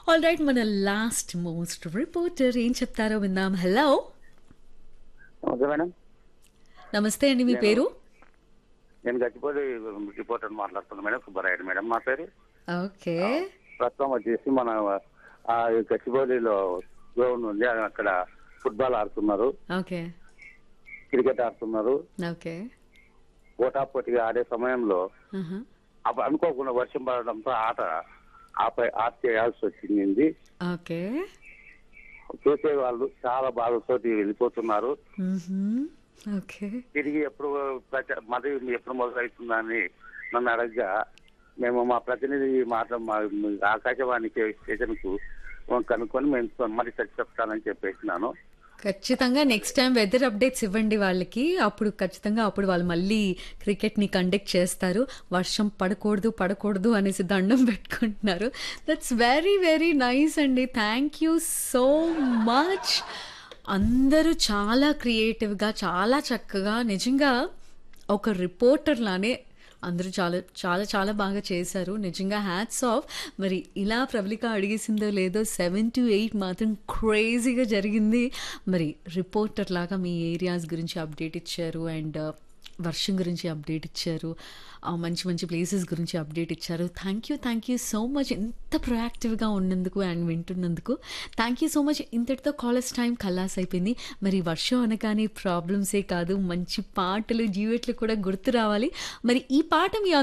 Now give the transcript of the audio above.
All right మన last most reporter ఏం చెప్తారో విందాం హలో ఓకే మేడం నమస్తే అండి మీ పేరు నేను గచ్చిపోయి రిపోర్టర్ మాట్లాడుతున్నాను మేడం సుబ్బారాయుడు మేడం మా పేరు ఓకే ప్రస్తుతం వచ్చేసి మన ఆ గచ్చిబౌలిలో గ్రౌండ్ ఉంది అక్కడ ఫుట్బాల్ ఆడుతున్నారు ఓకే క్రికెట్ ఆడుతున్నారు ఓకే పోటాపోటీగా ఆడే సమయంలో ఆహా. అప్పుడు అనుకోకుండా వర్షం పడడంతో ఆట ఆపై ఆట చేయాల్సి వచ్చింది ఓకే చూసే వాళ్ళు చాలా బాధతోటి వెళ్ళిపోతున్నారు మ్మ్హమ్. ఓకే తిరిగి ఎప్పుడు ప్రచ- మరి ఎప్పుడు మొదలవుతుందని నన్ను అడగగా మేము మా ప్రతినిధి మాట మా ఆకాశవాణి స్టేషన్ కు కనుక్కొని మేము మరి చెప్తానని చెప్పేసినాను ఖచ్చితంగా నెక్స్ట్ టైం వెదర్ అప్డేట్స్ ఇవ్వండి వాళ్ళకి అప్పుడు ఖచ్చితంగా అప్పుడు వాళ్ళు మళ్ళీ క్రికెట్ని కండక్ట్ చేస్తారు వర్షం పడకూడదు పడకూడదు అనేసి దండం పెట్టుకుంటున్నారు దట్స్ వెరీ వెరీ నైస్ అండి థ్యాంక్ యూ సో మచ్ అందరూ చాలా క్రియేటివ్గా చాలా చక్కగా నిజంగా ఒక రిపోర్టర్ లానే అందరూ చాలా చాలా చాలా బాగా చేశారు నిజంగా హ్యాట్స్ ఆఫ్ మరి ఇలా ప్రబలిక అడిగేసిందో లేదో సెవెన్ టు ఎయిట్ మాత్రం క్రేజీగా జరిగింది మరి రిపోర్టర్ లాగా మీ ఏరియాస్ గురించి అప్డేట్ ఇచ్చారు అండ్ వర్షం గురించి అప్డేట్ ఇచ్చారు ఆ మంచి మంచి ప్లేసెస్ గురించి అప్డేట్ ఇచ్చారు thank you thank you so much ఇంత ప్రొయాక్టివ్గా ఉన్నందుకు అండ్ వింటున్నందుకు థ్యాంక్ యూ సో మచ్ ఇంతటితో కాలేజ్ టైం కల్లాస్ అయిపోయింది మరి వర్షం అనగానే ప్రాబ్లమ్సే కాదు మంచి పాటలు జీవెట్లు కూడా గుర్తు రావాలి మరి ఈ పాట మీ